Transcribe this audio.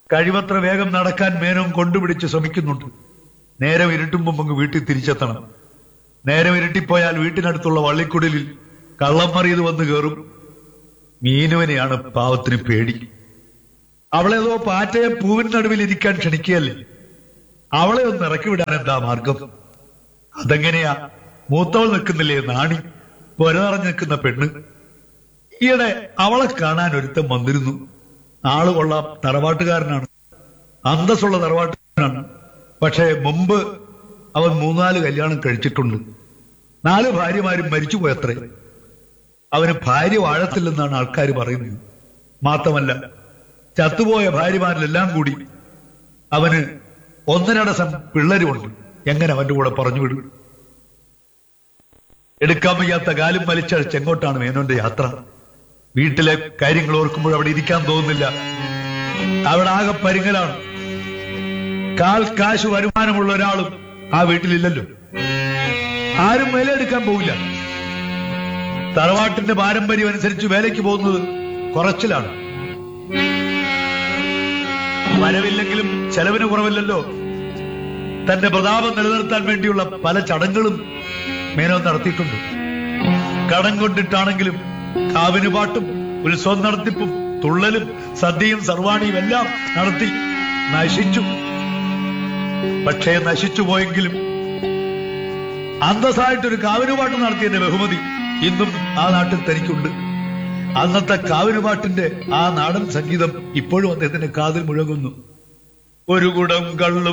കഴിവത്ര വേഗം നടക്കാൻ മേനോൻ കൊണ്ടുപിടിച്ച് ശ്രമിക്കുന്നുണ്ട് നേരം ഇരുട്ടും മുമ്പ് അങ്ങ് വീട്ടിൽ തിരിച്ചെത്തണം നേരം ഇരുട്ടിപ്പോയാൽ വീട്ടിനടുത്തുള്ള വള്ളിക്കുടലിൽ കള്ളം മറിയത് വന്ന് കയറും മീനുവിനെയാണ് പാവത്തിന് പേടി അവളേതോ പാറ്റയെ പൂവിൻ നടുവിൽ ഇരിക്കാൻ ക്ഷണിക്കുകയല്ലേ അവളെ ഒന്ന് ഇറക്കി വിടാൻ എന്താ മാർഗം അതെങ്ങനെയാ മൂത്തവൾ നിൽക്കുന്നില്ലേ നാണി പൊര നിറഞ്ഞു നിൽക്കുന്ന പെണ്ണ് ഈയിടെ അവളെ കാണാൻ ഒരുത്തൻ വന്നിരുന്നു ആള് കൊള്ളാം തറവാട്ടുകാരനാണ് അന്തസ്സുള്ള തറവാട്ടുകാരനാണ് പക്ഷേ മുമ്പ് അവൻ മൂന്നാല് കല്യാണം കഴിച്ചിട്ടുണ്ട് നാല് ഭാര്യമാരും മരിച്ചുപോയത്രേ അവന് ഭാര്യ വാഴത്തില്ലെന്നാണ് ആൾക്കാർ പറയുന്നത് മാത്രമല്ല ചത്തുപോയ ഭാര്യമാരിലെല്ലാം കൂടി അവന് ഒന്നരടസം പിള്ളേരുമുണ്ട് എങ്ങനെ അവന്റെ കൂടെ പറഞ്ഞു വിടും എടുക്കാൻ വയ്യാത്ത കാലും വലിച്ചഴിച്ച് എങ്ങോട്ടാണ് മേനോന്റെ യാത്ര വീട്ടിലെ കാര്യങ്ങൾ ഓർക്കുമ്പോൾ അവിടെ ഇരിക്കാൻ തോന്നുന്നില്ല അവിടെ ആകെ പരിങ്ങലാണ് കാൽ കാശ് വരുമാനമുള്ള ഒരാളും ആ വീട്ടിലില്ലല്ലോ ആരും വിലയെടുക്കാൻ പോവില്ല തറവാട്ടിന്റെ പാരമ്പര്യം അനുസരിച്ച് വേലയ്ക്ക് പോകുന്നത് കുറച്ചിലാണ് വരവില്ലെങ്കിലും ചെലവിന് കുറവില്ലല്ലോ തന്റെ പ്രതാപം നിലനിർത്താൻ വേണ്ടിയുള്ള പല ചടങ്ങുകളും മേനോൻ നടത്തിയിട്ടുണ്ട് കടം കൊണ്ടിട്ടാണെങ്കിലും കാവിന് പാട്ടും ഉത്സവം നടത്തിപ്പും തുള്ളലും സദ്യയും സർവാണിയും എല്ലാം നടത്തി നശിച്ചു പക്ഷേ നശിച്ചു പോയെങ്കിലും അന്തസ്സായിട്ടൊരു കാവിനുപാട്ട് നടത്തിയതിന്റെ ബഹുമതി ഇന്നും ആ നാട്ടിൽ തനിക്കുണ്ട് അന്നത്തെ കാവിനുപാട്ടിന്റെ ആ നാടൻ സംഗീതം ഇപ്പോഴും അദ്ദേഹത്തിന്റെ കാതിൽ മുഴങ്ങുന്നു ഒരു കുടം കള്ളും